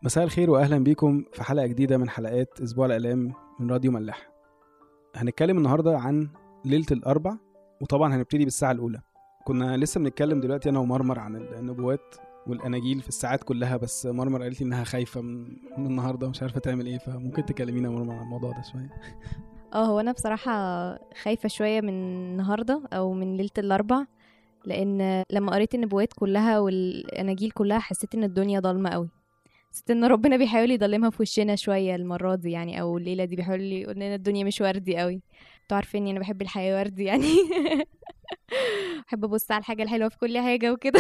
مساء الخير واهلا بيكم في حلقه جديده من حلقات اسبوع الاعلام من راديو ملاح هنتكلم النهارده عن ليله الاربع وطبعا هنبتدي بالساعه الاولى كنا لسه بنتكلم دلوقتي انا ومرمر عن النبوات والاناجيل في الساعات كلها بس مرمر قالت لي انها خايفه من, من النهارده ومش عارفه تعمل ايه فممكن تكلمينا يا مرمر عن الموضوع ده شويه اه هو انا بصراحه خايفه شويه من النهارده او من ليله الاربع لان لما قريت النبوات كلها والاناجيل كلها حسيت ان الدنيا ضلمه قوي حسيت ان ربنا بيحاول يضلمها في وشنا شويه المره دي يعني او الليله دي بيحاول يقول لنا الدنيا مش وردي قوي انتوا عارفيني انا بحب الحياه وردي يعني بحب ابص على الحاجه الحلوه في كل حاجه وكده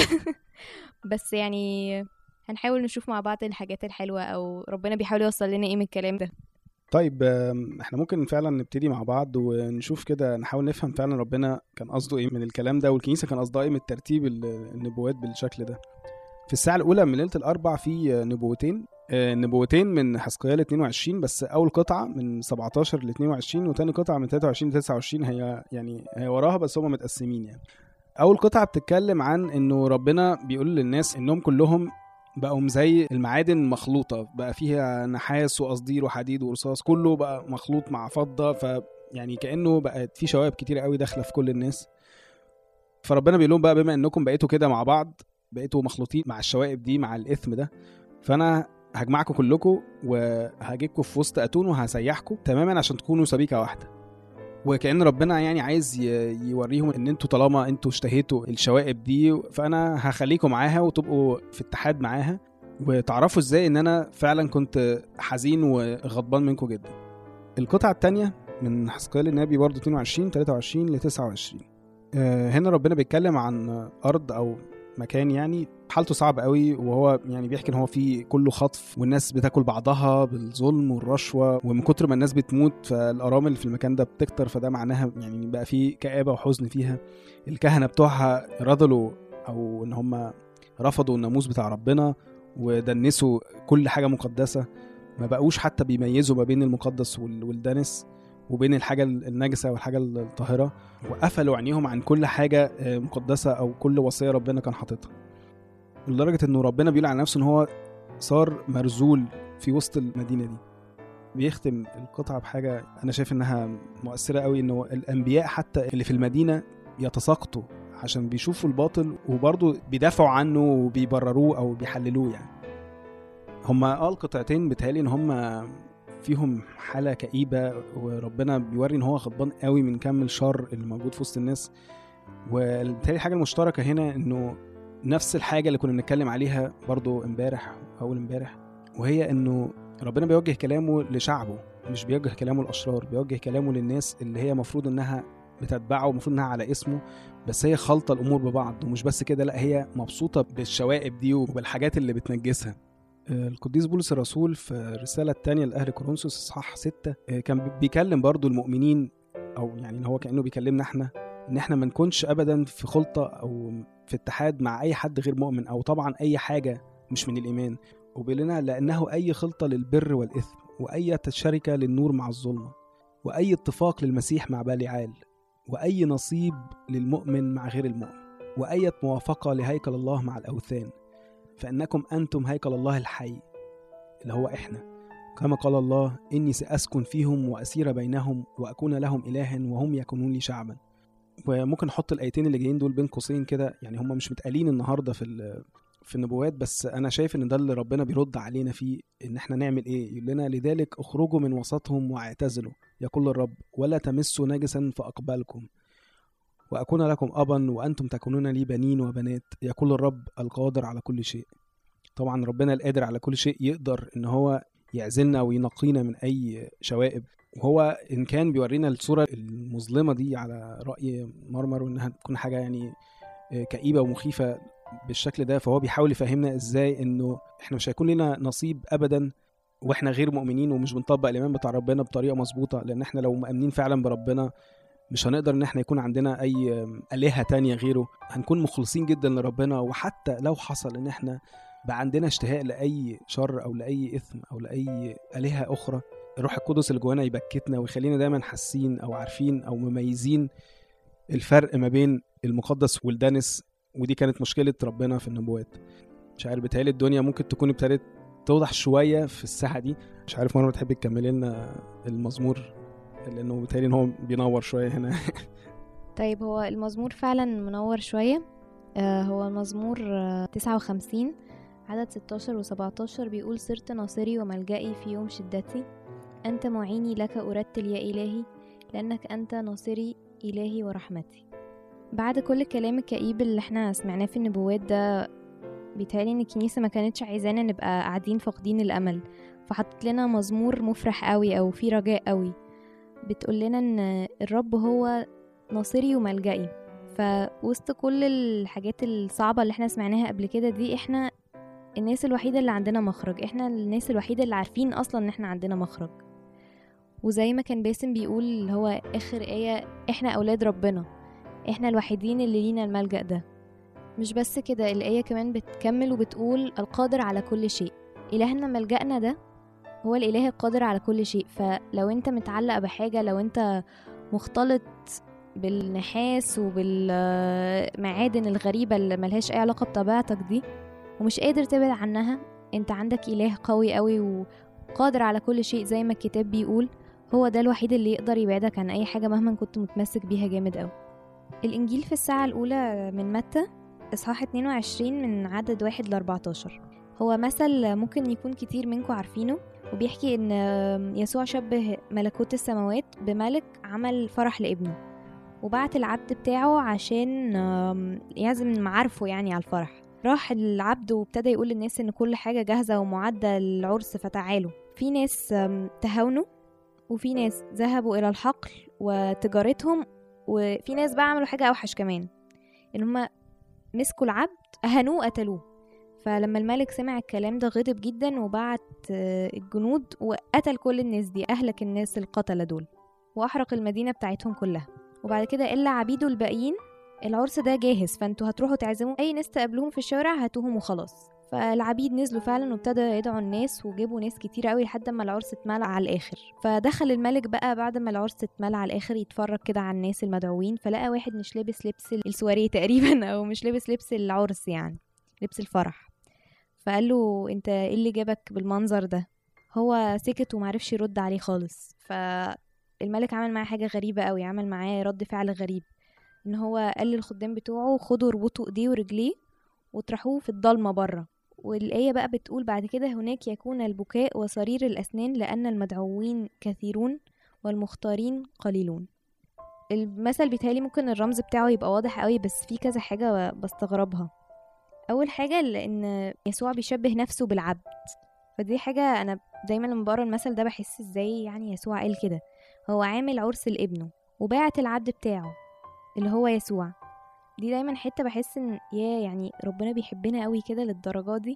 بس يعني هنحاول نشوف مع بعض الحاجات الحلوه او ربنا بيحاول يوصل لنا ايه من الكلام ده طيب آم، احنا ممكن فعلا نبتدي مع بعض ونشوف كده نحاول نفهم فعلا ربنا كان قصده ايه من الكلام ده والكنيسه كان قصدها ايه من ترتيب ال- النبوات بالشكل ده في الساعه الاولى من ليله الاربع في آه، نبوتين آه، نبوتين من حسقيال 22 بس اول قطعه من 17 ل 22 وتاني قطعه من 23 ل 29 هي يعني هي وراها بس هم متقسمين يعني اول قطعه بتتكلم عن انه ربنا بيقول للناس انهم كلهم بقوا زي المعادن مخلوطه بقى فيها نحاس وقصدير وحديد ورصاص كله بقى مخلوط مع فضه ف يعني كانه بقت في شوائب كتير قوي داخله في كل الناس فربنا بيقول لهم بقى بما انكم بقيتوا كده مع بعض بقيتوا مخلوطين مع الشوائب دي مع الاثم ده فانا هجمعكم كلكم وهجيبكم في وسط اتون وهسيحكم تماما عشان تكونوا سبيكه واحده وكأن ربنا يعني عايز ي- يوريهم ان انتوا طالما انتوا اشتهيتوا الشوائب دي فانا هخليكم معاها وتبقوا في اتحاد معاها وتعرفوا ازاي ان انا فعلا كنت حزين وغضبان منكم جدا القطعة التانية من حسقيال النبي برضو 22 23 ل 29 آه، هنا ربنا بيتكلم عن ارض او مكان يعني حالته صعب قوي وهو يعني بيحكي ان هو فيه كله خطف والناس بتاكل بعضها بالظلم والرشوه ومن كتر ما الناس بتموت فالارامل في المكان ده بتكتر فده معناها يعني بقى فيه كآبه وحزن فيها الكهنه بتوعها رذلوا او ان هم رفضوا الناموس بتاع ربنا ودنسوا كل حاجه مقدسه ما بقوش حتى بيميزوا ما بين المقدس وال- والدنس وبين الحاجه النجسه والحاجه الطاهره وقفلوا عينيهم عن كل حاجه آه، مقدسه او كل وصيه ربنا كان حاططها لدرجه انه ربنا بيقول عن نفسه ان هو صار مرزول في وسط المدينه دي بيختم القطعه بحاجه انا شايف انها مؤثره قوي انه الانبياء حتى اللي في المدينه يتساقطوا عشان بيشوفوا الباطل وبرضه بيدافعوا عنه وبيبرروه او بيحللوه يعني هما اه القطعتين بيتهيألي ان هما فيهم حالة كئيبة وربنا بيوري ان هو غضبان قوي من كم الشر اللي موجود في وسط الناس وبالتالي الحاجة المشتركة هنا انه نفس الحاجة اللي كنا بنتكلم عليها برضو امبارح اول امبارح وهي انه ربنا بيوجه كلامه لشعبه مش بيوجه كلامه للاشرار بيوجه كلامه للناس اللي هي مفروض انها بتتبعه ومفروض انها على اسمه بس هي خلطة الامور ببعض ومش بس كده لا هي مبسوطة بالشوائب دي وبالحاجات اللي بتنجسها آه، القديس بولس الرسول في الرسالة الثانية لأهل كورنثوس إصحاح 6 آه، كان بيكلم برضو المؤمنين أو يعني إن هو كأنه بيكلمنا إحنا إن إحنا ما نكونش أبدا في خلطة أو في اتحاد مع أي حد غير مؤمن أو طبعا أي حاجة مش من الإيمان وبيقول لنا لأنه أي خلطة للبر والإثم وأي شركة للنور مع الظلمة وأي اتفاق للمسيح مع باليعال وأي نصيب للمؤمن مع غير المؤمن وأي موافقة لهيكل الله مع الأوثان فإنكم أنتم هيكل الله الحي اللي هو إحنا كما قال الله إني سأسكن فيهم وأسير بينهم وأكون لهم إلها وهم يكونون لي شعبا وممكن نحط الآيتين اللي جايين دول بين قوسين كده يعني هم مش متقالين النهاردة في ال- في النبوات بس أنا شايف إن ده اللي ربنا بيرد علينا فيه إن إحنا نعمل إيه يقول لنا لذلك اخرجوا من وسطهم واعتزلوا يقول الرب ولا تمسوا نجسا فأقبلكم وأكون لكم أبا وأنتم تكونون لي بنين وبنات يقول الرب القادر على كل شيء طبعا ربنا القادر على كل شيء يقدر ان هو يعزلنا وينقينا من اي شوائب وهو ان كان بيورينا الصوره المظلمه دي على راي مرمر وانها تكون حاجه يعني آه، كئيبه ومخيفه بالشكل ده فهو بيحاول يفهمنا ازاي انه احنا مش هيكون لنا نصيب ابدا واحنا غير مؤمنين ومش بنطبق الايمان بتاع ربنا بطريقه مظبوطه لان احنا لو مؤمنين فعلا بربنا مش هنقدر ان احنا يكون عندنا اي آم، الهه تانية غيره هنكون مخلصين جدا لربنا وحتى لو حصل ان احنا بقى عندنا اشتهاء لاي شر او لاي اثم او لاي الهه اخرى الروح القدس اللي جوانا يبكتنا ويخلينا دايما حاسين او عارفين او مميزين الفرق ما بين المقدس والدنس ودي كانت مشكله ربنا في النبوات مش عارف بتهيألي الدنيا ممكن تكون ابتدت توضح شويه في الساحه دي مش عارف مره تحب تكملي لنا المزمور لانه بيتهيألي ان هو بينور شويه هنا طيب هو المزمور فعلا منور شوية آه هو المزمور آه 59 عدد 16 و 17 بيقول صرت ناصري وملجئي في يوم شدتي أنت معيني لك أرتل يا إلهي لأنك أنت ناصري إلهي ورحمتي بعد كل الكلام الكئيب اللي احنا سمعناه في النبوات ده بيتهيألي إن الكنيسة ما كانتش عايزانا نبقى قاعدين فاقدين الأمل فحطت لنا مزمور مفرح قوي أو فيه رجاء قوي بتقول لنا إن الرب هو ناصري وملجئي فوسط كل الحاجات الصعبة اللي احنا سمعناها قبل كده دي احنا الناس الوحيدة اللي عندنا مخرج احنا الناس الوحيدة اللي عارفين اصلا ان احنا عندنا مخرج وزي ما كان باسم بيقول اللي هو اخر آية احنا اولاد ربنا احنا الوحيدين اللي لينا الملجأ ده مش بس كده الآية كمان بتكمل وبتقول القادر على كل شيء إلهنا ملجأنا ده هو الإله القادر على كل شيء فلو انت متعلق بحاجة لو انت مختلط بالنحاس وبالمعادن الغريبة اللي ملهاش أي علاقة بطبيعتك دي ومش قادر تبعد عنها انت عندك إله قوي قوي وقادر على كل شيء زي ما الكتاب بيقول هو ده الوحيد اللي يقدر يبعدك عن أي حاجة مهما كنت متمسك بيها جامد قوي الإنجيل في الساعة الأولى من متى إصحاح 22 من عدد واحد ل 14 هو مثل ممكن يكون كتير منكم عارفينه وبيحكي إن يسوع شبه ملكوت السماوات بملك عمل فرح لابنه وبعت العبد بتاعه عشان يعزم معارفه يعني على الفرح راح العبد وابتدى يقول للناس ان كل حاجة جاهزة ومعدة للعرس فتعالوا في ناس تهاونوا وفي ناس ذهبوا الى الحقل وتجارتهم وفي ناس بقى عملوا حاجة اوحش كمان ان هما مسكوا العبد اهانوه وقتلوه فلما الملك سمع الكلام ده غضب جدا وبعت الجنود وقتل كل الناس دي اهلك الناس القتلة دول واحرق المدينة بتاعتهم كلها وبعد كده الا عبيده الباقيين العرس ده جاهز فانتوا هتروحوا تعزموا اي ناس تقابلوهم في الشارع هاتوهم وخلاص فالعبيد نزلوا فعلا وابتدى يدعوا الناس وجابوا ناس كتير قوي لحد ما العرس اتملى على الاخر فدخل الملك بقى بعد ما العرس اتملى على الاخر يتفرج كده على الناس المدعوين فلقى واحد مش لابس لبس السواريه تقريبا او مش لابس لبس العرس يعني لبس الفرح فقال له انت ايه اللي جابك بالمنظر ده هو سكت ومعرفش يرد عليه خالص فالملك عمل معاه حاجه غريبه قوي عمل معاه رد فعل غريب ان هو قال للخدام بتوعه خدوا اربطوا ايديه ورجليه وطرحوه في الضلمه بره والآية بقى بتقول بعد كده هناك يكون البكاء وصرير الأسنان لأن المدعوين كثيرون والمختارين قليلون المثل بيتهيألي ممكن الرمز بتاعه يبقى واضح قوي بس في كذا حاجة بستغربها أول حاجة لأن يسوع بيشبه نفسه بالعبد فدي حاجة أنا دايما لما بقرا المثل ده بحس ازاي يعني يسوع قال كده هو عامل عرس لابنه وباعت العبد بتاعه اللي هو يسوع دي دايما حته بحس ان يا يعني ربنا بيحبنا قوي كده للدرجه دي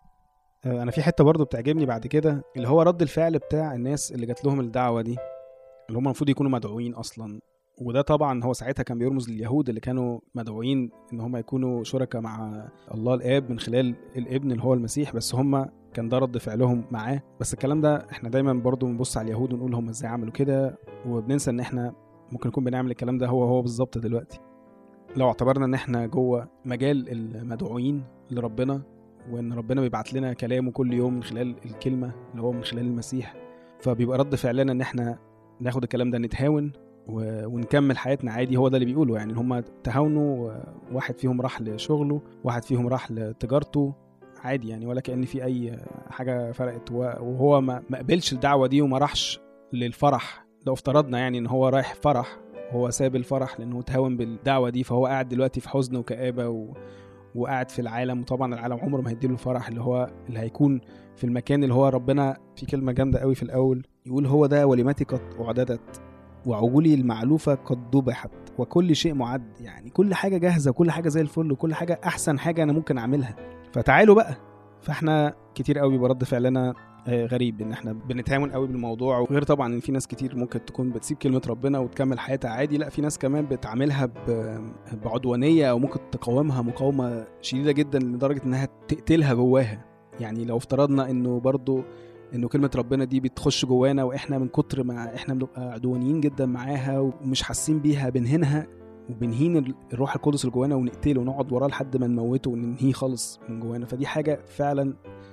انا في حته برضو بتعجبني بعد كده اللي هو رد الفعل بتاع الناس اللي جات لهم الدعوه دي اللي هم المفروض يكونوا مدعوين اصلا وده طبعا هو ساعتها كان بيرمز لليهود اللي كانوا مدعوين ان هم يكونوا شركاء مع الله الاب من خلال الابن اللي هو المسيح بس هم كان ده رد فعلهم معاه بس الكلام ده احنا دايما برضو بنبص على اليهود ونقول هم ازاي عملوا كده وبننسى ان احنا ممكن نكون بنعمل الكلام ده هو هو بالظبط دلوقتي لو اعتبرنا ان احنا جوه مجال المدعوين لربنا وان ربنا بيبعت لنا كلامه كل يوم من خلال الكلمه اللي هو من خلال المسيح فبيبقى رد فعلنا ان احنا ناخد الكلام ده نتهاون ونكمل حياتنا عادي هو ده اللي بيقوله يعني هم تهاونوا واحد فيهم راح لشغله واحد فيهم راح لتجارته عادي يعني ولا كأن في اي حاجه فرقت وهو ما قبلش الدعوه دي وما راحش للفرح لو افترضنا يعني ان هو رايح فرح هو ساب الفرح لانه تهاون بالدعوه دي فهو قاعد دلوقتي في حزن وكآبه و... وقاعد في العالم وطبعا العالم عمره ما هيديله الفرح اللي هو اللي هيكون في المكان اللي هو ربنا في كلمه جامده قوي في الاول يقول هو ده وليمتي قد اعددت وعجولي المعلوفه قد ذبحت وكل شيء معد يعني كل حاجه جاهزه وكل حاجه زي الفل وكل حاجه احسن حاجه انا ممكن اعملها فتعالوا بقى فاحنا كتير قوي برد فعلنا غريب ان احنا بنتهاون قوي بالموضوع وغير طبعا ان في ناس كتير ممكن تكون بتسيب كلمه ربنا وتكمل حياتها عادي لا في ناس كمان بتعاملها بعدوانيه او ممكن تقاومها مقاومه شديده جدا لدرجه انها تقتلها جواها يعني لو افترضنا انه برضو انه كلمه ربنا دي بتخش جوانا واحنا من كتر ما احنا بنبقى عدوانيين جدا معاها ومش حاسين بيها بنهينها وبنهين الروح القدس اللي جوانا ونقتله ونقعد وراه لحد ما نموته وننهيه خالص من جوانا فدي حاجه فعلا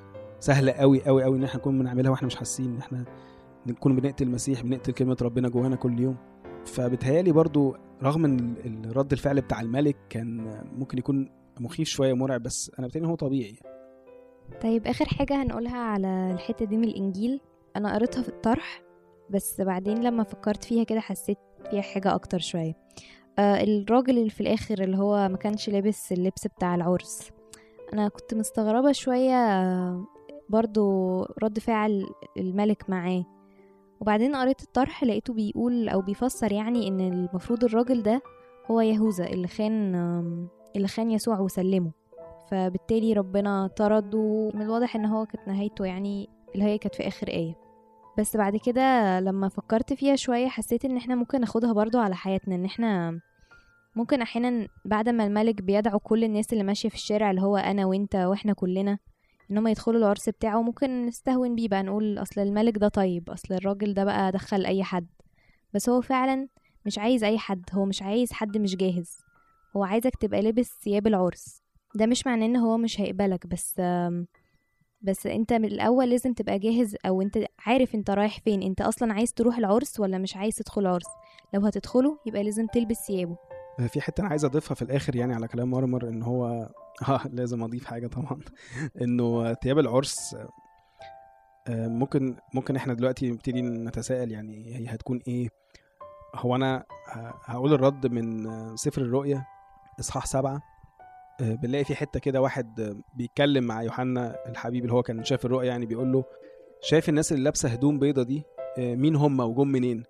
سهله قوي قوي قوي ان احنا نكون بنعملها واحنا مش حاسين ان احنا نكون بنقتل المسيح بنقتل كلمه ربنا جوانا كل يوم فبتهيالي برضو رغم ان ال- ال- رد الفعل بتاع الملك كان ممكن يكون مخيف شويه مرعب بس انا بتهيألي إن هو طبيعي طيب آخر حاجة هنقولها على الحتة دي من الإنجيل أنا قريتها في الطرح بس بعدين لما فكرت فيها كده حسيت فيها حاجة أكتر شوية آه الراجل اللي في الآخر اللي هو ما كانش لابس اللبس بتاع العرس أنا كنت مستغربة شوية آه، برضو رد فعل الملك معاه وبعدين قريت الطرح لقيته بيقول أو بيفسر يعني إن المفروض الراجل ده هو يهوذا اللي خان آم، اللي خان يسوع وسلمه فبالتالي ربنا طرد ومن الواضح ان هو كانت نهايته يعني اللي هي كانت في اخر ايه بس بعد كده لما فكرت فيها شوية حسيت ان احنا ممكن ناخدها برضو على حياتنا ان احنا ممكن احيانا بعد ما الملك بيدعو كل الناس اللي ماشية في الشارع اللي هو انا وانت واحنا كلنا ان هم يدخلوا العرس بتاعه ممكن نستهون بيه بقى نقول اصل الملك ده طيب اصل الراجل ده بقى دخل اي حد بس هو فعلا مش عايز اي حد هو مش عايز حد مش جاهز هو عايزك تبقى لابس ثياب العرس ده مش معناه ان هو مش هيقبلك بس آم، بس انت من الاول لازم تبقى جاهز او انت عارف انت رايح فين انت اصلا عايز تروح العرس ولا مش عايز تدخل عرس لو هتدخله يبقى لازم تلبس ثيابه في حته انا عايز اضيفها في الاخر يعني على كلام مرمر ان هو اه لازم اضيف حاجه طبعا انه ثياب العرس آه، ممكن ممكن احنا دلوقتي نبتدي نتساءل يعني هي هتكون ايه هو انا ه- هقول الرد من آه، سفر الرؤيا اصحاح سبعة آه، بنلاقي في حته كده واحد آه، بيتكلم مع يوحنا الحبيب اللي هو كان شاف الرؤيا يعني بيقول له شايف الناس اللي لابسه هدوم بيضه دي آه، مين هم وجم منين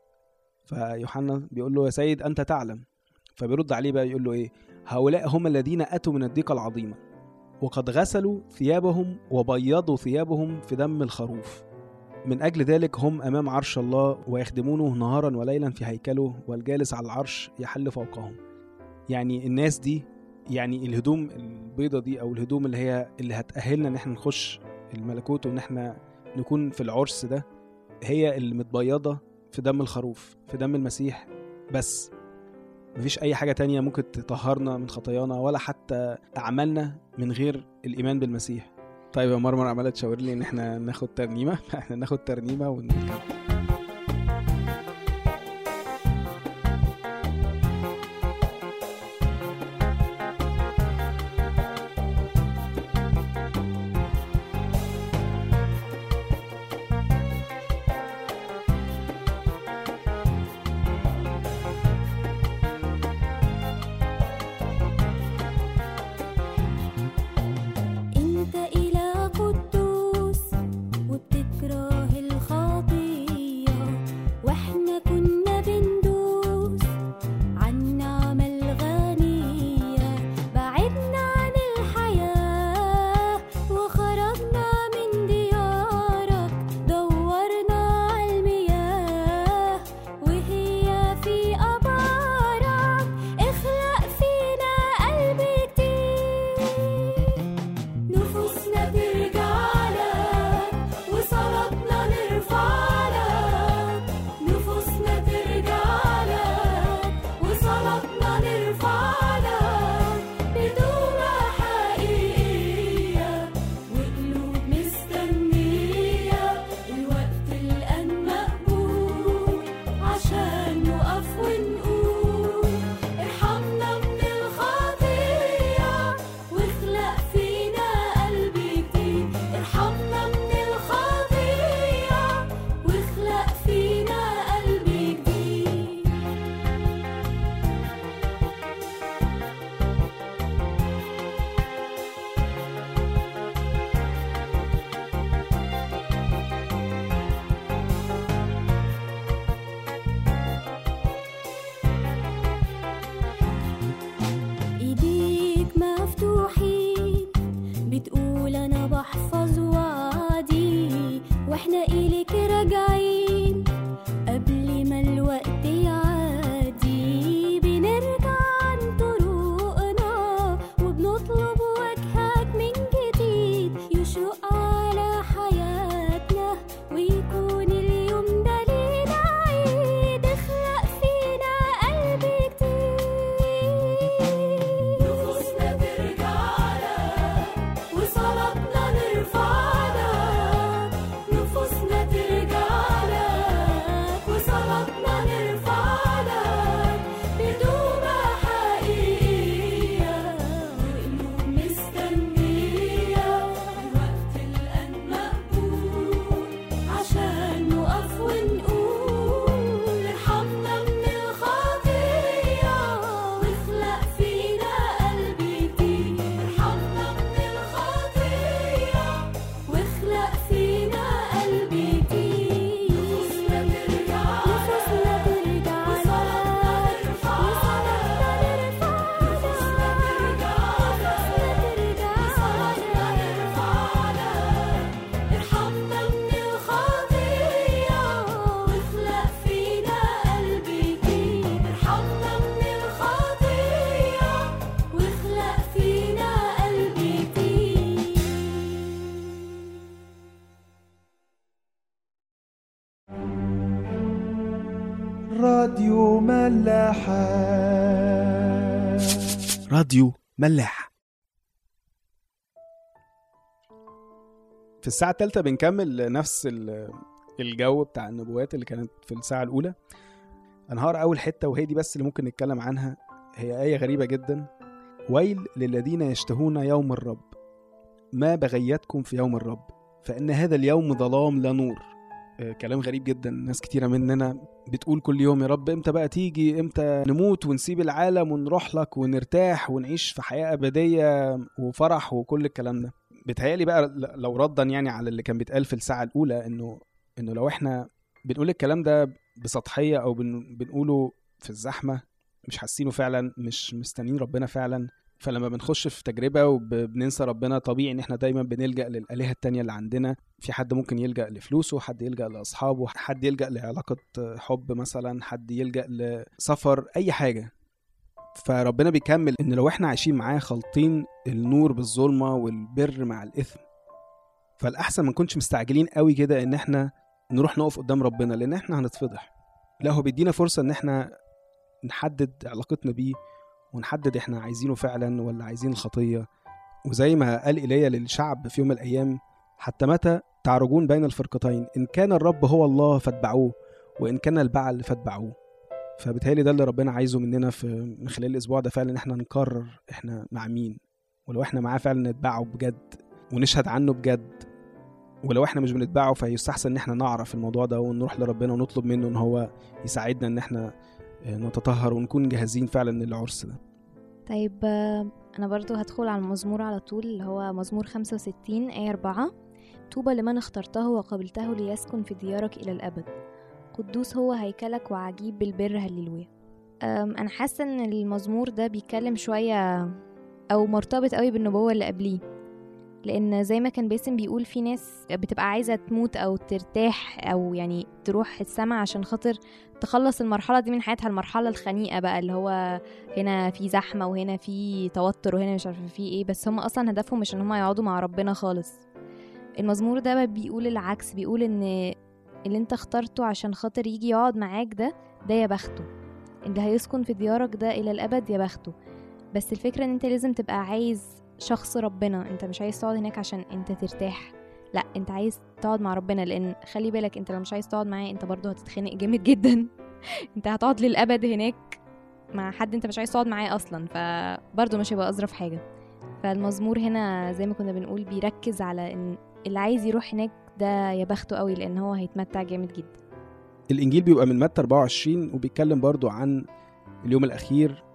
فيوحنا بيقول له يا سيد انت تعلم فبيرد عليه بقى يقول له ايه هؤلاء هم الذين اتوا من الضيقه العظيمه وقد غسلوا ثيابهم وبيضوا ثيابهم في دم الخروف من اجل ذلك هم امام عرش الله ويخدمونه نهارا وليلا في هيكله والجالس على العرش يحل فوقهم يعني الناس دي يعني الهدوم البيضة دي او الهدوم اللي هي اللي هتأهلنا ان احنا نخش الملكوت وان احنا نكون في العرس ده هي اللي متبيضة في دم الخروف في دم المسيح بس مفيش اي حاجة تانية ممكن تطهرنا من خطايانا ولا حتى اعمالنا من غير الايمان بالمسيح طيب يا مرمر عمالة تشاور لي ان احنا ناخد ترنيمة احنا ناخد ترنيمة ونكمل انت اله قدوس وبتكره الخطيه واحنا كنا بندوس عن نعمة الغنية بعدنا عن الحياة وخرجنا من ديارك دورنا على المياه وهي في أبارك اخلق فينا قلب جديد نفوسنا ترجع لك وصلاتنا نرفع لك نفوسنا ترجع لك وصلاتنا نرفع لك بتوبة حقيقية وقلوب مستنية الوقت الآن مقبول عشان نقف ونقول ارحمنا من الخطية واخلق فينا قلب جديد ارحمنا من الخطية واخلق فينا قلب جديد ايديك مفتوحين بتقول انا بحفظ وعدي واحنا اليك راجعين قبل ما الوقت يعدي بنرجع عن طرقنا وبنطلب وجهك من جديد يشرق على حياتنا ويكون اليوم ده لينا عيد اخلق فينا قلب جديد نفوسنا ترجع لك وصلاتنا نرفع راديو ملاحة راديو ملاح في الساعة الثالثة بنكمل نفس ال- الجو بتاع النبوات اللي كانت في الساعة الأولى أنهار أول حتة وهي دي بس اللي ممكن نتكلم عنها هي آية غريبة جدا ويل للذين يشتهون يوم الرب ما بغيتكم في يوم الرب فإن هذا اليوم ظلام لا نور آه، كلام غريب جدا ناس كتيرة مننا بتقول كل يوم يا رب امتى بقى تيجي امتى نموت ونسيب العالم ونروح لك ونرتاح ونعيش في حياة أبدية وفرح وكل الكلام ده بيتهيألي بقى ل- لو ردا يعني على اللي كان بيتقال في الساعة الأولى إنه إنه لو إحنا بنقول الكلام ده بسطحية أو بن بنقوله في الزحمة مش حاسينه فعلا مش مستنيين ربنا فعلا فلما بنخش في تجربة وبننسى ربنا طبيعي إن إحنا دايما بنلجأ للآلهة التانية اللي عندنا في حد ممكن يلجأ لفلوسه حد يلجأ لأصحابه حد يلجأ لعلاقة حب مثلا حد يلجأ لسفر أي حاجة فربنا بيكمل ان لو احنا عايشين معاه خالطين النور بالظلمه والبر مع الاثم فالاحسن ما نكونش مستعجلين قوي كده ان احنا نروح نقف قدام ربنا لان احنا هنتفضح لا هو بيدينا فرصه ان احنا نحدد علاقتنا بيه ونحدد احنا عايزينه فعلا ولا عايزين الخطيه وزي ما قال ايليا للشعب في يوم من الايام حتى متى تعرجون بين الفرقتين ان كان الرب هو الله فاتبعوه وان كان البعل فاتبعوه فبالتالي ده اللي ربنا عايزه مننا في من خلال الاسبوع ده فعلا ان احنا نقرر احنا مع مين ولو احنا معاه فعلا نتبعه بجد ونشهد عنه بجد ولو احنا مش بنتبعه فيستحسن ان احنا نعرف الموضوع ده ونروح لربنا ونطلب منه ان هو يساعدنا ان احنا آه، نتطهر ونكون جاهزين فعلا للعرس ده طيب آه، أنا برضو هدخل على المزمور على طول اللي هو مزمور 65 آية 4 طوبى لمن اخترته وقبلته ليسكن في ديارك إلى الأبد قدوس هو هيكلك وعجيب بالبر هللويا أم، أنا حاسة إن المزمور ده بيتكلم شوية أو مرتبط قوي بالنبوة اللي قبليه لأن زي ما كان باسم بيقول في ناس بتبقى عايزة تموت أو ترتاح أو يعني تروح السما عشان خاطر تخلص المرحلة دي من حياتها المرحلة الخنيقة بقى اللي هو هنا في زحمة وهنا في توتر وهنا مش عارفة في ايه بس هم اصلا هدفهم مش ان هم يقعدوا مع ربنا خالص المزمور ده بقى بيقول العكس بيقول ان اللي انت اخترته عشان خاطر يجي يقعد معاك ده ده يا بخته اللي هيسكن في ديارك ده الى الابد يا بخته بس الفكرة ان انت لازم تبقى عايز شخص ربنا انت مش عايز تقعد هناك عشان انت ترتاح لا انت عايز تقعد مع ربنا لان خلي بالك انت لو مش عايز تقعد معاه انت برضه هتتخنق جامد جدا انت هتقعد للابد هناك مع حد انت مش عايز تقعد معاه اصلا فبرضه مش هيبقى اظرف حاجه فالمزمور هنا زي ما كنا بنقول بيركز على ان اللي عايز يروح هناك ده يا بخته قوي لان هو هيتمتع جامد جدا الانجيل بيبقى من متى 24 وبيتكلم برضو عن اليوم الاخير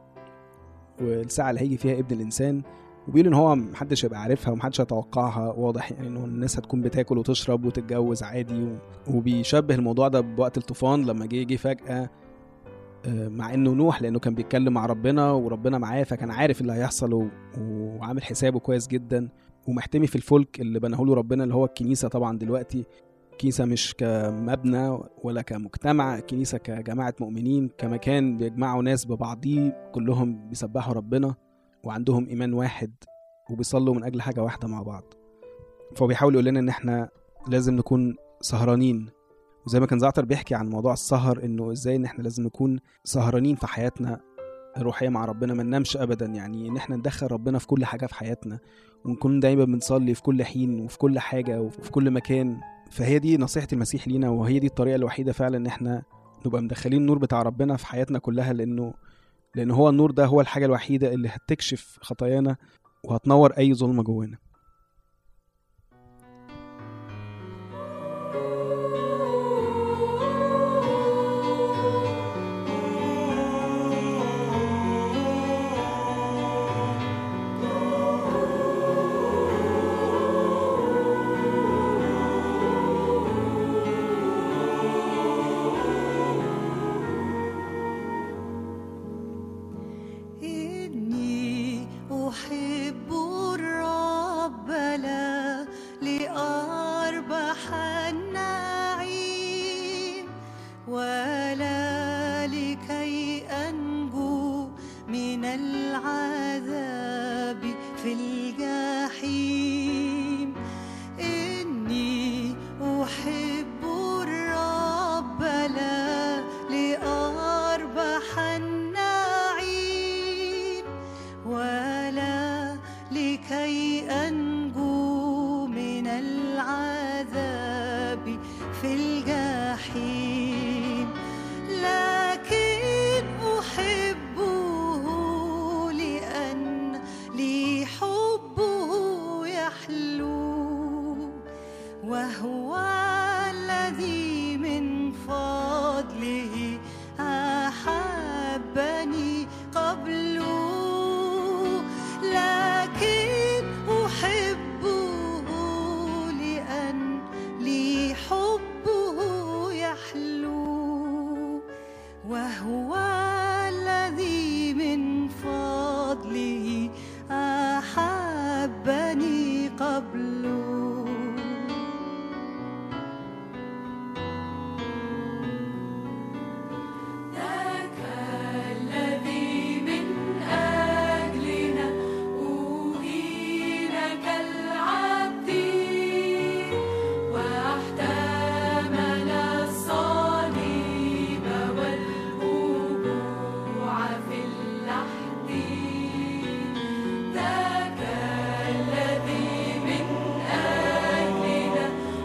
والساعه اللي هيجي فيها ابن الانسان وبيقول ان هو محدش هيبقى عارفها ومحدش هيتوقعها واضح يعني انه الناس هتكون بتاكل وتشرب وتتجوز عادي و... وبيشبه الموضوع ده بوقت الطوفان لما جه جه فجاه آه، مع انه نوح لانه كان بيتكلم مع ربنا وربنا معاه فكان عارف اللي هيحصل و... وعامل حسابه كويس جدا ومحتمي في الفلك اللي بناه له ربنا اللي هو الكنيسه طبعا دلوقتي كنيسه مش كمبنى ولا كمجتمع كنيسه كجماعه مؤمنين كمكان بيجمعوا ناس ببعضيه كلهم بيسبحوا ربنا وعندهم ايمان واحد وبيصلوا من اجل حاجه واحده مع بعض فهو بيحاول يقول لنا ان احنا لازم نكون سهرانين وزي ما كان زعتر بيحكي عن موضوع السهر انه ازاي ان احنا لازم نكون سهرانين في حياتنا الروحيه مع ربنا ما ننامش ابدا يعني ان احنا ندخل ربنا في كل حاجه في حياتنا ونكون دايما بنصلي في كل حين وفي كل حاجه وفي كل مكان فهي دي نصيحه المسيح لينا وهي دي الطريقه الوحيده فعلا ان احنا نبقى مدخلين النور بتاع ربنا في حياتنا كلها لانه لان هو النور ده هو الحاجه الوحيده اللي هتكشف خطايانا وهتنور اي ظلمه جوانا إني أحب الرب لا لأربح النعيم ولا لكي أنجو من العذاب في الجحيم إني أحب الرب لا لأربح ربي في الجحيم لكن أحبه لأن لي حبه يحلو وهو الذي من فضله أحبني قبله لكن أحبه لأن لي حبه يحلو وهو الذي من فضله أحبني قبله ذاك الذي من أجلنا أهين كالعبد واحتمل الصليب والوقوع في اللحد ذاك الذي من أجلنا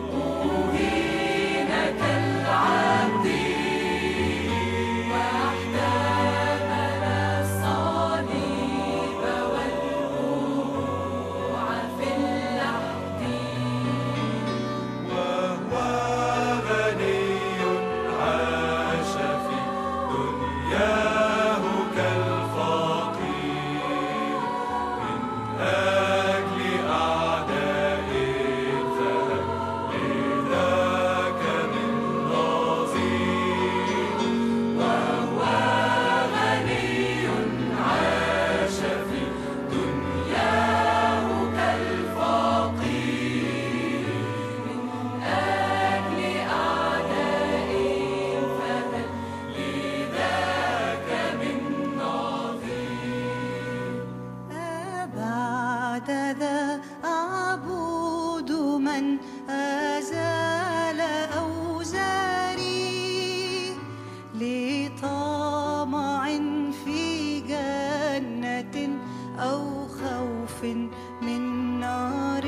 أهين كالعبد واحتمل الصليب والوقوع في اللحد وهو غني عاش في دنياه كالفقير من أجل أعداء الذهب لذاك من نظير وهو غني عاش في دنياه كالفقير أجل أعداء فهل لذاك من نظير بعد ذا أعبد من أزال أوزاري لطمع في جنة أو خوف من نار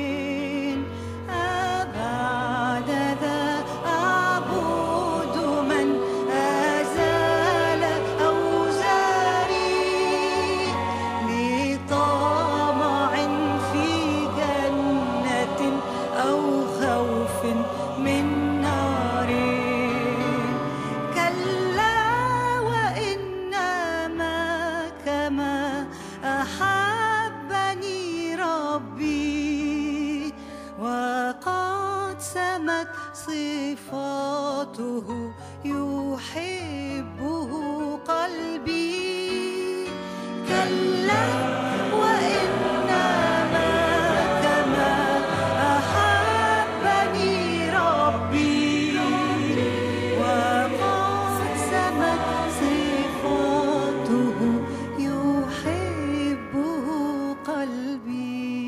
أبعد ذا أعبد من أزال أوزاري لطمع في جنة أو خوف من نار كلا وإنما كما أحبني ربي وقد سمت صفاته يحبه قلبي كلا وإنما كما أحبني ربي وقد سمت صفاته يحبه قلبي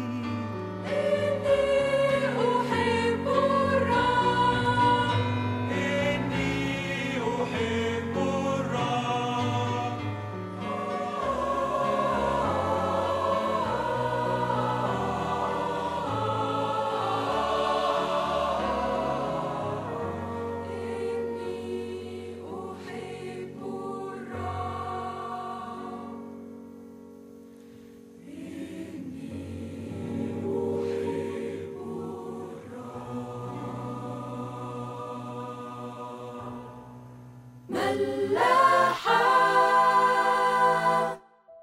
إني أحب الرب إني أحب الرب إني أحب الرب ملاحة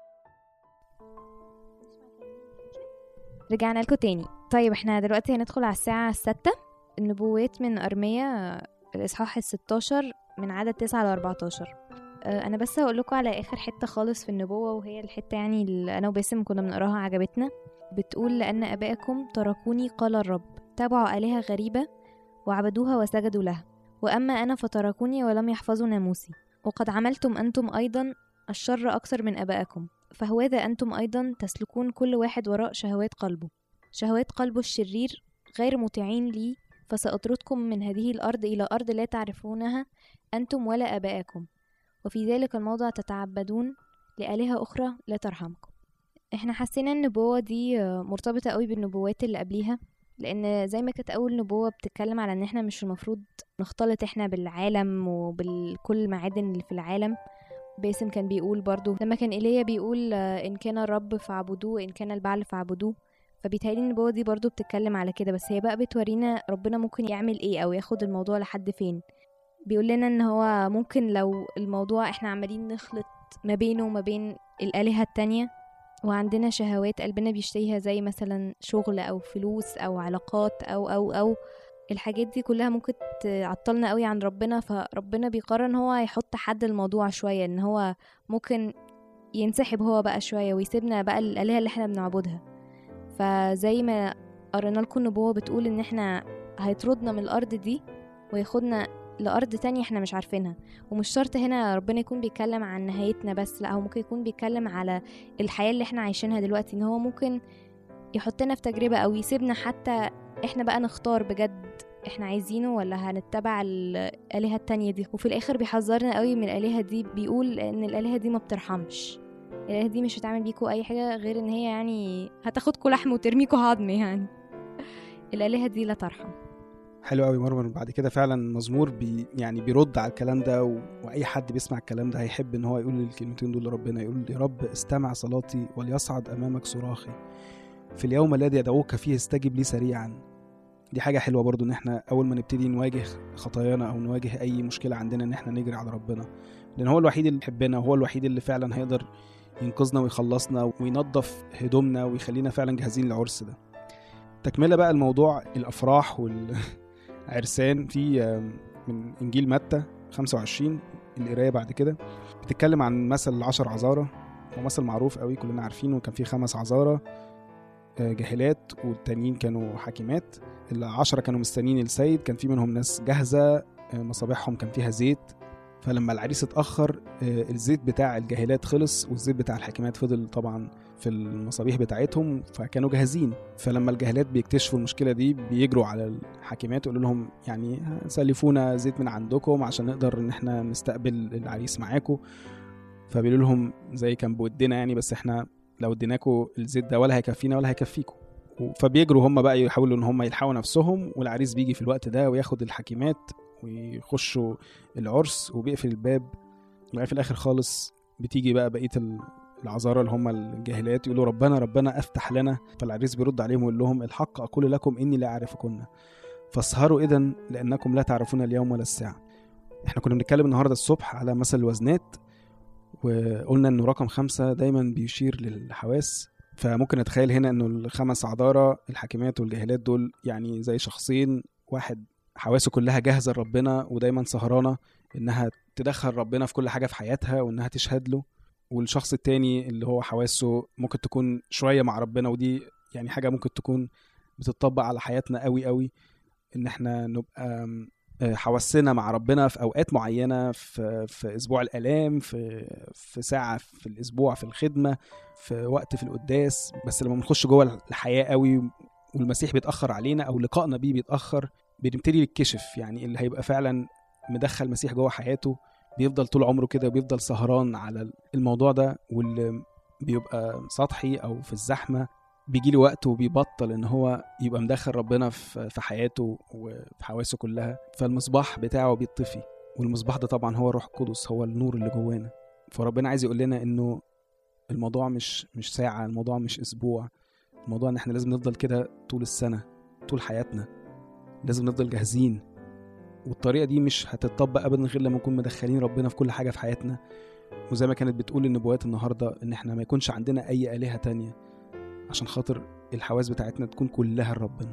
رجعنا لكم تاني طيب احنا دلوقتي هندخل على الساعة الستة النبوات من أرمية الإصحاح الستاشر من عدد تسعة لأربعتاشر آه، أنا بس هقول لكم على آخر حتة خالص في النبوة وهي الحتة يعني اللي أنا وباسم كنا بنقراها عجبتنا بتقول لأن أبائكم تركوني قال الرب تابعوا آلهة غريبة وعبدوها وسجدوا لها وأما أنا فتركوني ولم يحفظوا ناموسي وقد عملتم أنتم أيضا الشر أكثر من أبائكم فهوذا أنتم أيضا تسلكون كل واحد وراء شهوات قلبه شهوات قلبه الشرير غير مطيعين لي فسأطردكم من هذه الأرض إلى أرض لا تعرفونها أنتم ولا آباءكم وفي ذلك الموضع تتعبدون لآلهة أخرى لا ترحمكم احنا حسينا النبوة دي آه، مرتبطة قوي بالنبوات اللي قبليها لان زي ما كانت اول نبوه بتتكلم على ان احنا مش المفروض نختلط احنا بالعالم وبالكل المعادن اللي في العالم باسم كان بيقول برضو لما كان ايليا بيقول آه، ان كان الرب فاعبدوه ان كان البعل فاعبدوه فبيتهيألي النبوة دي برضو بتتكلم على كده بس هي بقى بتورينا ربنا ممكن يعمل ايه او ياخد الموضوع لحد فين بيقول لنا ان هو ممكن لو الموضوع احنا عمالين نخلط ما بينه وما بين الآلهة التانية وعندنا شهوات قلبنا بيشتهيها زي مثلا شغل او فلوس او علاقات او او او الحاجات دي كلها ممكن تعطلنا قوي عن ربنا فربنا بيقرر ان هو يحط حد الموضوع شوية ان هو ممكن ينسحب هو بقى شوية ويسيبنا بقى الآلهة اللي احنا بنعبدها فزي ما قرينا لكم نبوة بتقول ان احنا هيطردنا من الارض دي وياخدنا لأرض تانية احنا مش عارفينها ومش شرط هنا ربنا يكون بيتكلم عن نهايتنا بس لا هو ممكن يكون بيتكلم على الحياة اللي احنا عايشينها دلوقتي ان هو ممكن يحطنا في تجربة او يسيبنا حتى احنا بقى نختار بجد احنا عايزينه ولا هنتبع الآلهة التانية دي وفي الآخر بيحذرنا قوي من الآلهة دي بيقول ان الآلهة دي ما بترحمش الآلهة دي مش هتعمل بيكوا أي حاجة غير ان هي يعني هتاخدكوا لحم وترميكوا عظم يعني الآلهة دي لا ترحم حلو قوي مرمر بعد كده فعلا مزمور بي يعني بيرد على الكلام ده و... واي حد بيسمع الكلام ده هيحب ان هو يقول الكلمتين دول لربنا يقول يا رب استمع صلاتي وليصعد امامك صراخي في اليوم الذي يدعوك فيه استجب لي سريعا دي حاجة حلوة برضو ان احنا اول ما نبتدي نواجه خطايانا او نواجه اي مشكلة عندنا ان احنا نجري على ربنا لان هو الوحيد اللي يحبنا وهو الوحيد اللي فعلا هيقدر ينقذنا ويخلصنا وينظف هدومنا ويخلينا فعلا جاهزين للعرس ده تكملة بقى الموضوع الافراح وال عرسان في آم، من انجيل متى 25 القرايه بعد كده بتتكلم عن مثل العشر عذارى هو مثل معروف قوي كلنا عارفينه كان في خمس عذارى آه، جاهلات والتانيين كانوا حاكمات العشرة كانوا مستنيين السيد كان في منهم ناس جاهزة آه، مصابيحهم كان فيها زيت فلما العريس اتأخر آه، الزيت بتاع الجاهلات خلص والزيت بتاع الحاكمات فضل طبعا في المصابيح بتاعتهم فكانوا جاهزين فلما الجاهلات بيكتشفوا المشكلة دي بيجروا على الحاكمات يقولوا لهم يعني سلفونا زيت من عندكم عشان نقدر ان احنا نستقبل العريس معاكم فبيقولوا لهم زي كان بودنا يعني بس احنا لو اديناكم الزيت ده ولا هيكفينا ولا هيكفيكم فبيجروا هم بقى يحاولوا ان هم يلحقوا نفسهم والعريس بيجي في الوقت ده وياخد الحكيمات ويخشوا العرس وبيقفل الباب وبعدين في الاخر خالص بتيجي بقى بقيه ال- العذارى اللي هم الجاهلات يقولوا ربنا ربنا افتح لنا فالعريس بيرد عليهم ويقول لهم الحق اقول لكم اني لا اعرفكن فاسهروا اذا لانكم لا تعرفون اليوم ولا الساعه احنا كنا بنتكلم النهارده الصبح على مثل الوزنات وقلنا انه رقم خمسة دايما بيشير للحواس فممكن نتخيل هنا انه الخمس عذارى الحاكمات والجاهلات دول يعني زي شخصين واحد حواسه كلها جاهزه لربنا ودايما سهرانه انها تدخل ربنا في كل حاجه في حياتها وانها تشهد له والشخص التاني اللي هو حواسه ممكن تكون شويه مع ربنا ودي يعني حاجه ممكن تكون بتطبق على حياتنا قوي قوي ان احنا نبقى آه، حواسنا مع ربنا في اوقات معينه في في اسبوع الالام في في ساعه في الاسبوع في الخدمه في وقت في القداس بس لما بنخش جوه الحياه قوي والمسيح بيتاخر علينا او لقائنا بيه بيتاخر بنبتدي نتكشف يعني اللي هيبقى فعلا مدخل المسيح جوه حياته بيفضل طول عمره كده وبيفضل سهران على الموضوع ده واللي بيبقى سطحي او في الزحمه بيجي له وقت وبيبطل ان هو يبقى مدخل ربنا في في حياته وفي حواسه كلها فالمصباح بتاعه بيطفي والمصباح ده طبعا هو الروح القدس هو النور اللي جوانا فربنا عايز يقول لنا انه الموضوع مش مش ساعه الموضوع مش اسبوع الموضوع ان احنا لازم نفضل كده طول السنه طول حياتنا لازم نفضل جاهزين والطريقه دي مش هتطبق ابدا غير لما نكون مدخلين ربنا في كل حاجه في حياتنا وزي ما كانت بتقول النبوات النهارده ان احنا ما يكونش عندنا اي الهه تانية عشان خاطر الحواس بتاعتنا تكون كلها لربنا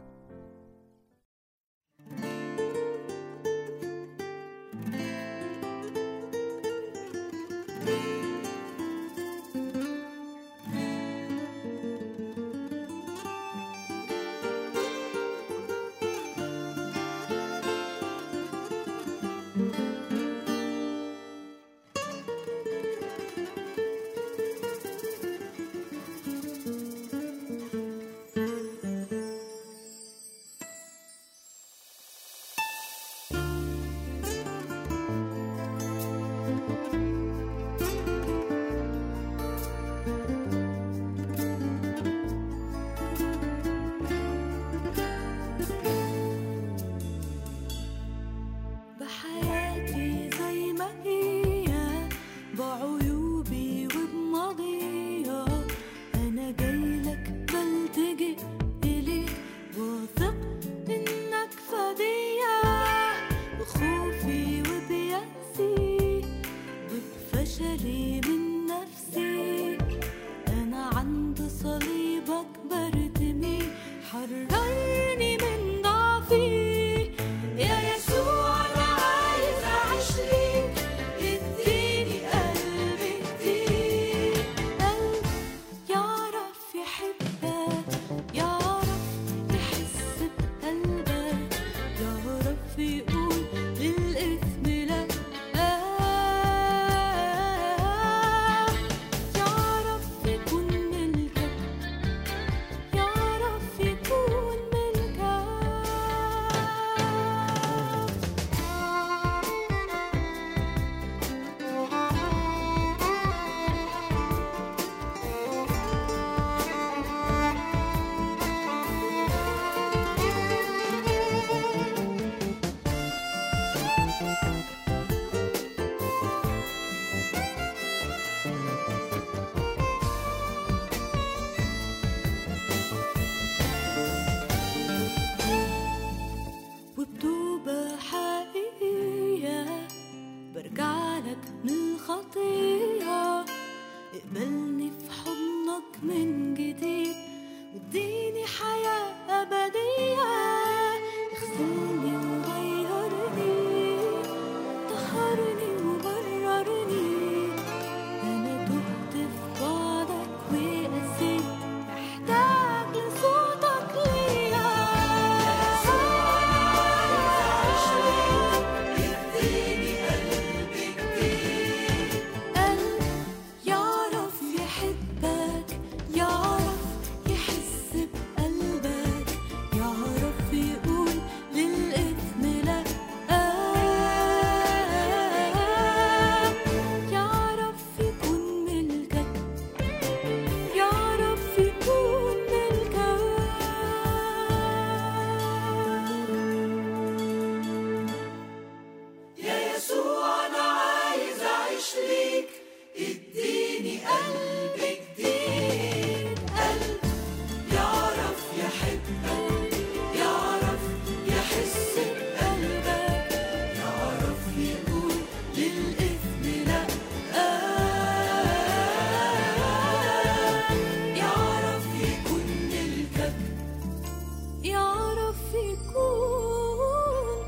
يكون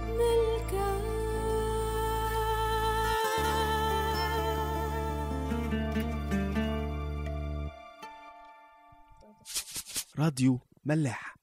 ملكك راديو ملاح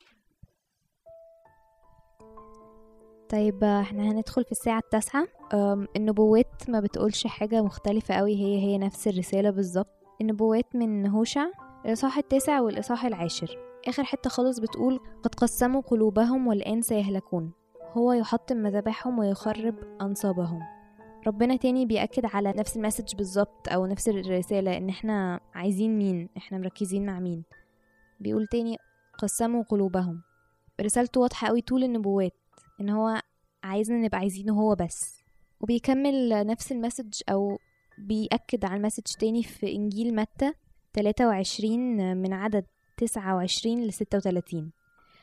طيب احنا هندخل في الساعة التاسعة أم، النبوات ما بتقولش حاجة مختلفة قوي هي هي نفس الرسالة بالظبط النبوات من هوشع الإصحاح التاسع والإصحاح العاشر آخر حتة خالص بتقول قد قسموا قلوبهم والآن سيهلكون هو يحطم مذابحهم ويخرب أنصابهم ربنا تاني بيأكد على نفس المسج بالظبط أو نفس الرسالة إن احنا عايزين مين احنا مركزين مع مين بيقول تاني قسموا قلوبهم رسالته واضحة قوي طول النبوات ان هو عايزنا نبقى عايزينه هو بس وبيكمل نفس المسج او بيأكد على المسج تاني في انجيل متى 23 من عدد 29 ل 36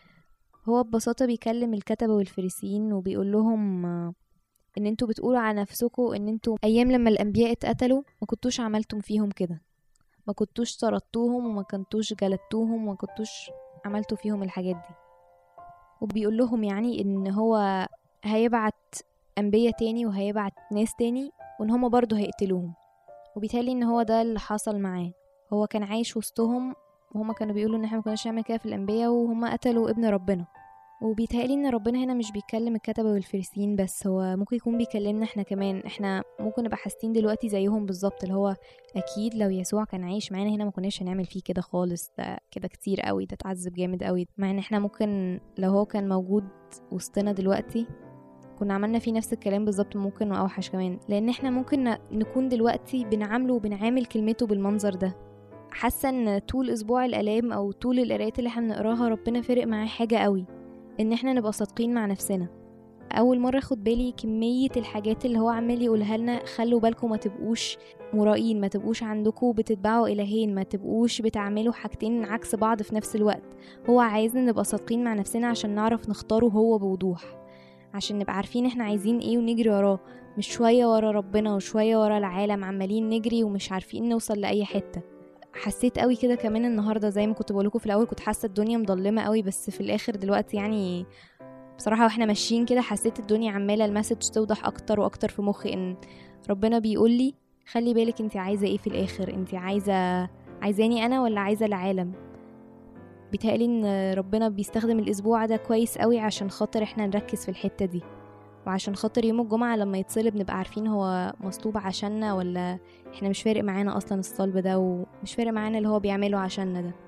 هو ببساطة بيكلم الكتبة والفريسيين وبيقول لهم آه، ان انتوا بتقولوا على نفسكم ان انتوا ايام لما الانبياء اتقتلوا ما كنتوش عملتم فيهم كده ما كنتوش طردتوهم وما كنتوش جلدتوهم وما كنتوش عملتوا فيهم الحاجات دي وبيقول لهم يعني ان هو هيبعت انبياء تاني وهيبعت ناس تاني وان هما برضه هيقتلوهم وبيتهيألي ان هو ده اللي حصل معاه هو كان عايش وسطهم وهما كانوا بيقولوا ان احنا ما كناش نعمل كده في الانبياء وهما قتلوا ابن ربنا وبيتهيألي ان ربنا هنا مش بيكلم الكتبة والفريسيين بس هو ممكن يكون بيكلمنا احنا كمان احنا ممكن نبقى حاسين دلوقتي زيهم بالظبط اللي هو اكيد لو يسوع كان عايش معانا هنا ما كناش هنعمل فيه كده خالص ده كده كتير قوي ده اتعذب جامد قوي مع ان احنا ممكن لو هو كان موجود وسطنا دلوقتي كنا عملنا فيه نفس الكلام بالظبط ممكن واوحش كمان لان احنا ممكن ن- نكون دلوقتي بنعامله وبنعامل كلمته بالمنظر ده حاسه ان طول اسبوع الالام او طول القرايات اللي احنا بنقراها ربنا فرق معاه حاجه قوي ان احنا نبقى صادقين مع نفسنا اول مره اخد بالي كميه الحاجات اللي هو عمال يقولها لنا خلوا بالكم ما تبقوش مرائين ما تبقوش عندكم بتتبعوا الهين ما تبقوش بتعملوا حاجتين عكس بعض في نفس الوقت هو عايزنا نبقى صادقين مع نفسنا عشان نعرف نختاره هو بوضوح عشان نبقى عارفين احنا عايزين ايه ونجري وراه مش شويه ورا ربنا وشويه ورا العالم عمالين نجري ومش عارفين نوصل لاي حته حسيت قوي كده كمان النهارده زي ما كنت بقولكوا في الاول كنت حاسه الدنيا مضلمه قوي بس في الاخر دلوقتي يعني بصراحه واحنا ماشيين كده حسيت الدنيا عماله المسج توضح اكتر واكتر في مخي ان ربنا بيقول لي خلي بالك انت عايزه ايه في الاخر انت عايزه عايزاني انا ولا عايزه العالم بيتهيألي ان ربنا بيستخدم الاسبوع ده كويس قوي عشان خاطر احنا نركز في الحته دي وعشان خاطر يوم الجمعة لما يتصلب نبقى عارفين هو مصلوب عشاننا ولا احنا مش فارق معانا اصلا الصلب ده ومش فارق معانا اللي هو بيعمله عشاننا ده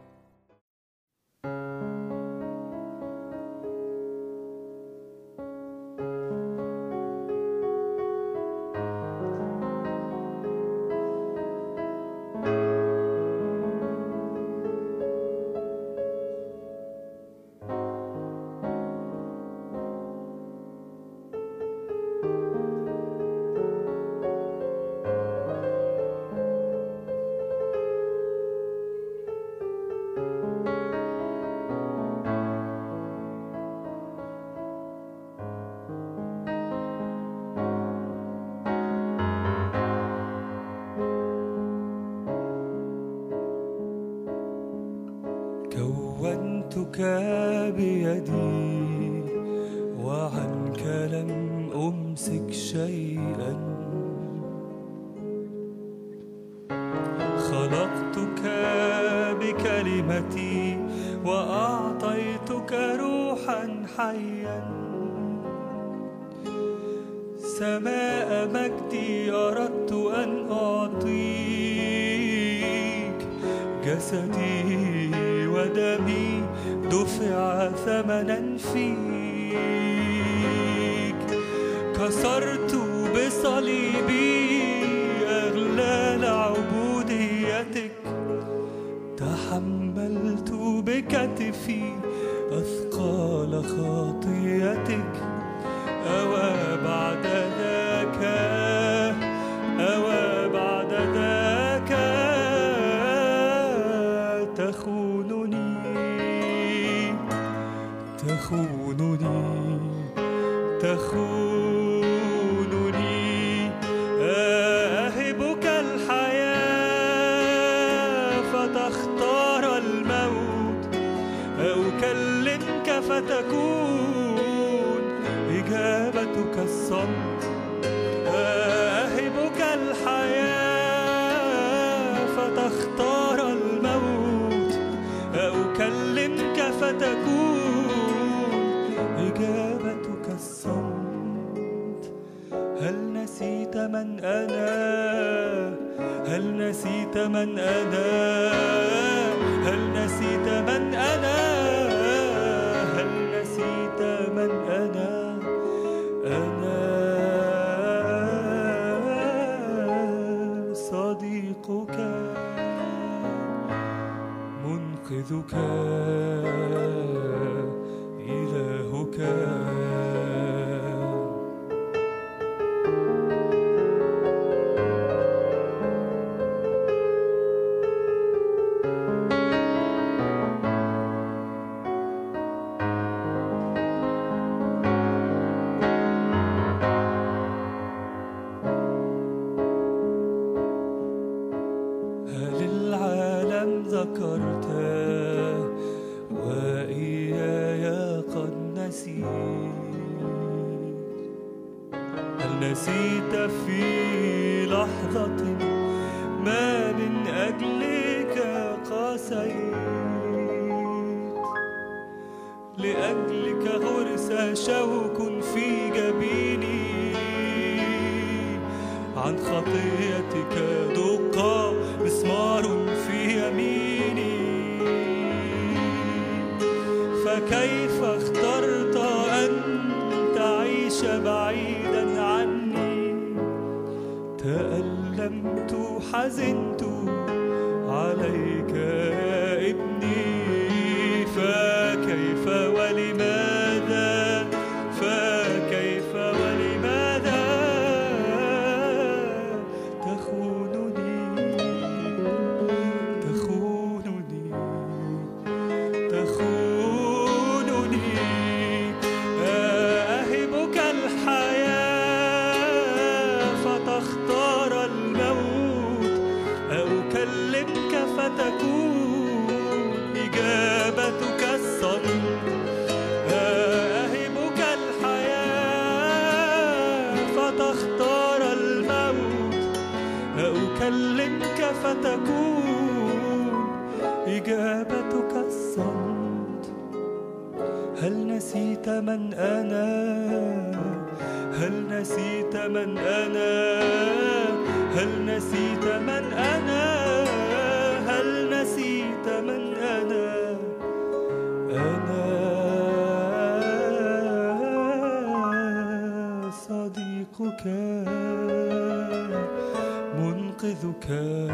كونتك بيدي وعنك لم أمسك شيئا خلقتك بكلمتي وأعطيتك روحا حيا سماء مجدي أردت أن أعطيك جسدي ودمي دفع ثمنا فيك كسرت بصليبي أغلال عبوديتك تحملت بكتفي أثقال خطيتك أوى بعد ذاك أوى بعد ذاك تخونني تخونني تخونني أهبك الحياة فتختار الموت أو كلمك فتكون إجابتك الصمت أهبك الحياة فتختار الموت أكلمك فتكون إجابتك الصمت هل نسيت من أنا هل نسيت من أنا هل نسيت من أنا هل نسيت من أنا أنا صديقك منقذك إلهك هل العالم ذكرت وإياي قد نسيت هل نسيت في لحظة ما من أجلك قاسيت لأجلك غرس شوك في جبيني عن خطيتك دق مسمار في يميني فكيف اخترت أن تعيش بعيدا عني تألمت حزنت عليك يا ابني فكيف ولماذا فكيف ولماذا تخونني تخونني تخونني أهبك الحياة فتختار الموت أكلمك فتكون إجابتك الصمت أهبك الحياة فتختار الموت أكلمك فتكون إجابتك الصمت هل نسيت من أنا هل نسيت من أنا هل نسيت من أنا هل نسيت من أنا أنا صديقك منقذك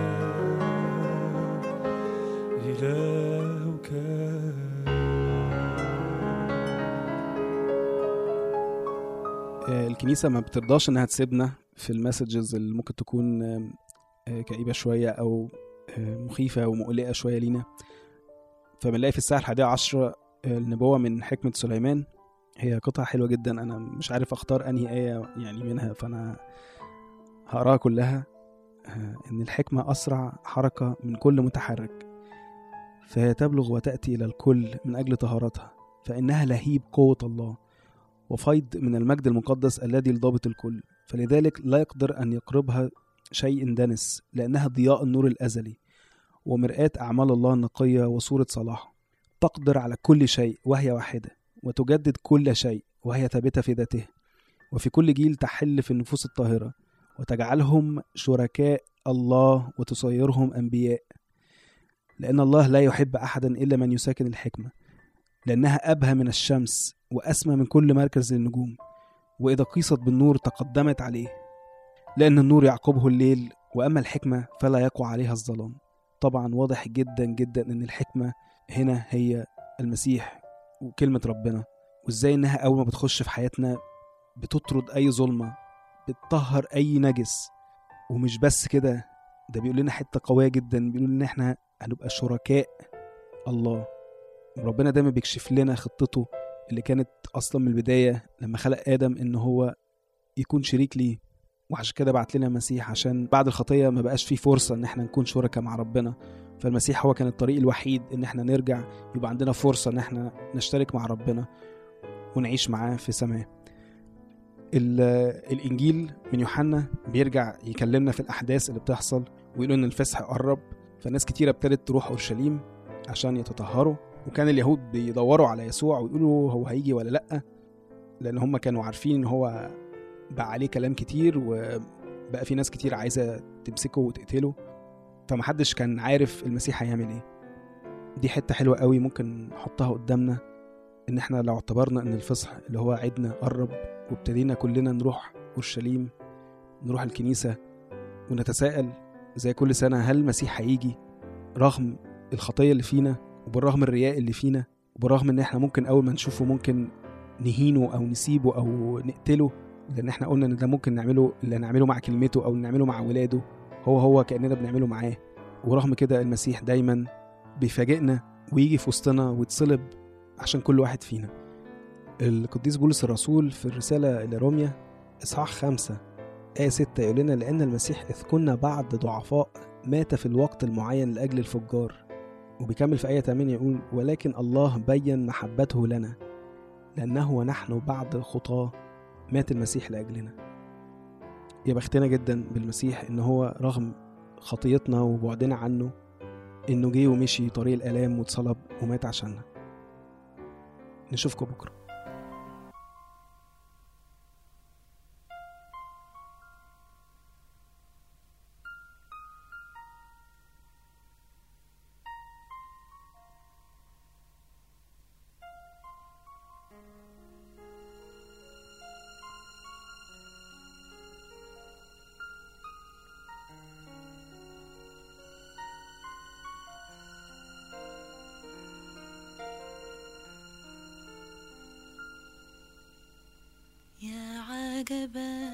إلهك آه، الكنيسة ما بترضاش إنها تسيبنا في المسجز اللي ممكن تكون آم، آه، كئيبة شوية أو آه، مخيفة ومقلقة شوية لينا فبنلاقي في الساعة الحادية عشرة آه، النبوة من حكمة سليمان هي قطعة حلوة جدا أنا مش عارف أختار أنهي آية يعني منها فأنا هقراها كلها آه، إن الحكمة أسرع حركة من كل متحرك فهي تبلغ وتأتي إلى الكل من أجل طهارتها فإنها لهيب قوة الله وفيض من المجد المقدس الذي لضابط الكل فلذلك لا يقدر أن يقربها شيء دنس لأنها ضياء النور الأزلي ومرآة أعمال الله النقية وصورة صلاحه تقدر على كل شيء وهي واحدة وتجدد كل شيء وهي ثابتة في ذاته وفي كل جيل تحل في النفوس الطاهرة وتجعلهم شركاء الله وتصيرهم أنبياء لأن الله لا يحب أحدا إلا من يساكن الحكمة لأنها أبهى من الشمس وأسمى من كل مركز للنجوم وإذا قيست بالنور تقدمت عليه لأن النور يعقبه الليل وأما الحكمة فلا يقوى عليها الظلام طبعا واضح جدا جدا إن الحكمة هنا هي المسيح وكلمة ربنا وإزاي إنها أول ما بتخش في حياتنا بتطرد أي ظلمة بتطهر أي نجس ومش بس كده ده بيقول لنا حتة قوية جدا بيقول إن إحنا هنبقى شركاء الله وربنا دايما بيكشف لنا خطته اللي كانت اصلا من البدايه لما خلق ادم ان هو يكون شريك ليه وعشان كده بعت لنا مسيح عشان بعد الخطيه ما بقاش فيه فرصه ان احنا نكون شركاء مع ربنا فالمسيح هو كان الطريق الوحيد ان احنا نرجع يبقى عندنا فرصة ان احنا نشترك مع ربنا ونعيش معاه في سماه ال- الانجيل من يوحنا بيرجع يكلمنا في الاحداث اللي بتحصل ويقول ان الفسح قرب فناس كتيره ابتدت تروح اورشليم عشان يتطهروا وكان اليهود بيدوروا على يسوع ويقولوا هو هيجي ولا لا لان هم كانوا عارفين ان هو بقى عليه كلام كتير وبقى في ناس كتير عايزه تمسكه وتقتله فمحدش كان عارف المسيح هيعمل ايه دي حته حلوه قوي ممكن نحطها قدامنا ان احنا لو اعتبرنا ان الفصح اللي هو عيدنا قرب وابتدينا كلنا نروح اورشليم نروح الكنيسه ونتساءل زي كل سنه هل المسيح هيجي رغم الخطيه اللي فينا وبالرغم الرياء اللي فينا وبالرغم ان احنا ممكن اول ما نشوفه ممكن نهينه او نسيبه او نقتله لان احنا قلنا ان ده ممكن نعمله اللي نعمله مع كلمته او نعمله مع ولاده هو هو كاننا بنعمله معاه ورغم كده المسيح دايما بيفاجئنا ويجي في وسطنا ويتصلب عشان كل واحد فينا القديس بولس الرسول في الرسالة إلى روميا إصحاح خمسة آية ستة يقول لنا لأن المسيح إذ كنا بعد ضعفاء مات في الوقت المعين لأجل الفجار وبيكمل في آية 8 يقول ولكن الله بين محبته لنا لأنه ونحن بعد خطاه مات المسيح لأجلنا يا بختنا جدا بالمسيح إن هو رغم خطيتنا وبعدنا عنه إنه جه ومشي طريق الآلام واتصلب ومات عشاننا نشوفكم بكرة يا عجبا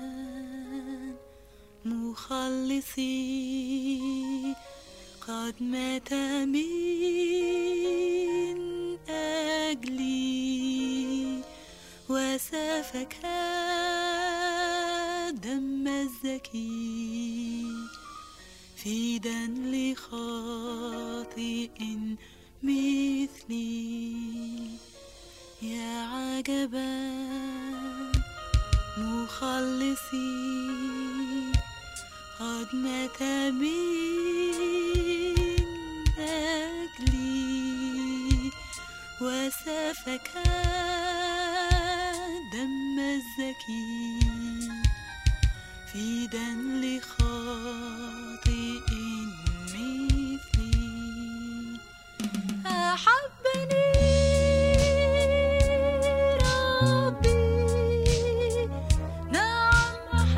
مخلصي قد مات من أجلي وسفك دم الزكي فدا لخاطئ مثلي يا عجبا مخلصي قد مات من أجلي وسفك دم الزكي فدا لخاطئ مثلي أحبني ربي نعم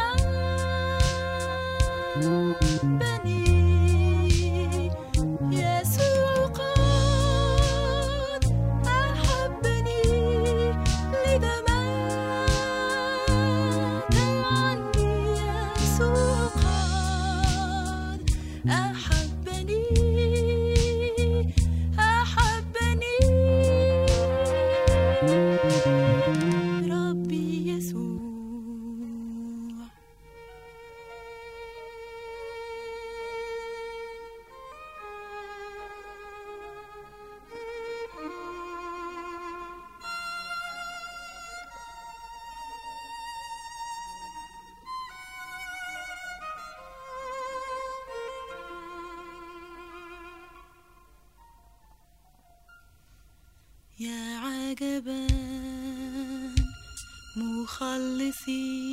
أحبني يسوع قد أحبني لذا مات عني يسوع قد أحبني أحبني ربي يسوع يا عجبا مخلصي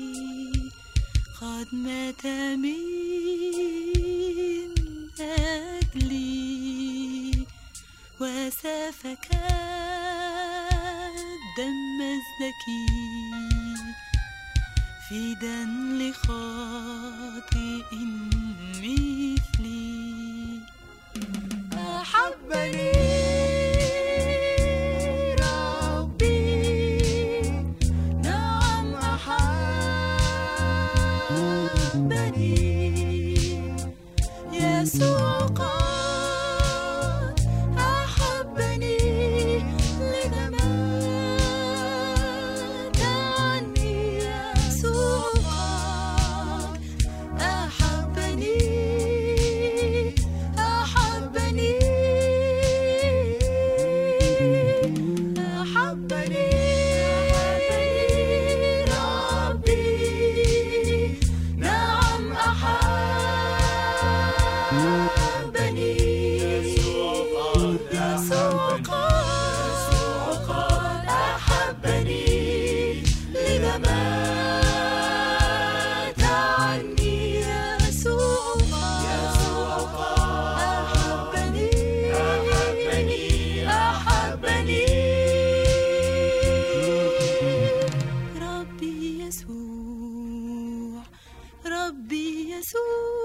قد مات من أجلي وسفك دم الزكي فدا لخاطئ مثلي أحبني ربي نعم أحبني يسوع قد أحبني لذا مات عني يسوع قد أحبني أحبني أحبني ربي نعم أحبني يسوع قد أحبني لذا مات عني يسوع أحبني أحبني أحبني ربي يسوع ربي يسوع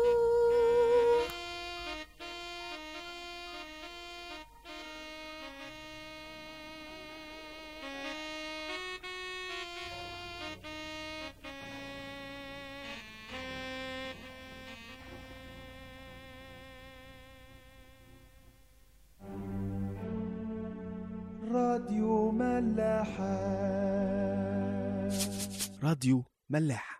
راديو ملاحة راديو ملاح